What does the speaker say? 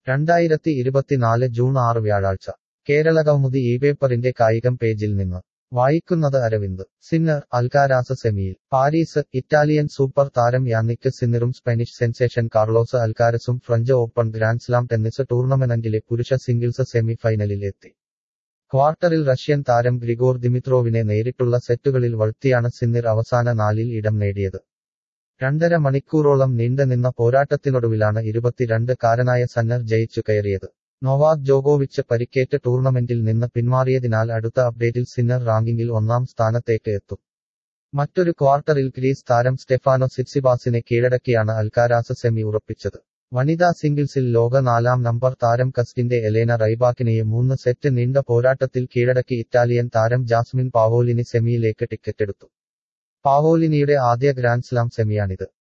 രണ്ടായിരത്തി ഇരുപത്തിനാല് ജൂൺ ആറ് വ്യാഴാഴ്ച കേരളകൗമുദി ഈ പേപ്പറിന്റെ കായികം പേജിൽ നിന്ന് വായിക്കുന്നത് അരവിന്ദ് സിന്നർ അൽക്കാരാസ സെമിയിൽ പാരീസ് ഇറ്റാലിയൻ സൂപ്പർ താരം യാന്നിക്ക് സിന്നറും സ്പാനിഷ് സെൻസേഷൻ കാർലോസ് അൽക്കാരസും ഫ്രഞ്ച് ഓപ്പൺ ഗ്രാൻഡ്സ്ലാം ടെന്നീസ് ടൂർണമെന്റിലെ പുരുഷ സിംഗിൾസ് സെമി ഫൈനലിൽ എത്തി ക്വാർട്ടറിൽ റഷ്യൻ താരം ഗ്രിഗോർ ദിമിത്രോവിനെ നേരിട്ടുള്ള സെറ്റുകളിൽ വഴ്ത്തിയാണ് സിന്നിർ അവസാന നാലിൽ ഇടം നേടിയത് രണ്ടര മണിക്കൂറോളം നീണ്ടുനിന്ന പോരാട്ടത്തിനൊടുവിലാണ് ഇരുപത്തിരണ്ട് കാരനായ സന്നർ ജയിച്ചു കയറിയത് നൊവാക് ജോഗോവിച്ച് പരിക്കേറ്റ് ടൂർണമെന്റിൽ നിന്ന് പിന്മാറിയതിനാൽ അടുത്ത അപ്ഡേറ്റിൽ സിന്നർ റാങ്കിങ്ങിൽ ഒന്നാം സ്ഥാനത്തേക്ക് എത്തും മറ്റൊരു ക്വാർട്ടറിൽ ഗ്രീസ് താരം സ്റ്റെഫാനോ സിറ്റ്സിബാസിനെ കീഴടക്കിയാണ് അൽക്കാരാസ് സെമി ഉറപ്പിച്ചത് വനിതാ സിംഗിൾസിൽ ലോക നാലാം നമ്പർ താരം കസ്റ്റിന്റെ എലേന റൈബാക്കിനെയെ മൂന്ന് സെറ്റ് നീണ്ട പോരാട്ടത്തിൽ കീഴടക്കി ഇറ്റാലിയൻ താരം ജാസ്മിൻ പാവോലിനി സെമിയിലേക്ക് ടിക്കറ്റെടുത്തു പാവോലിനിയുടെ ആദ്യ ഗ്രാൻഡ്സ്ലാം സെമിയാണിത്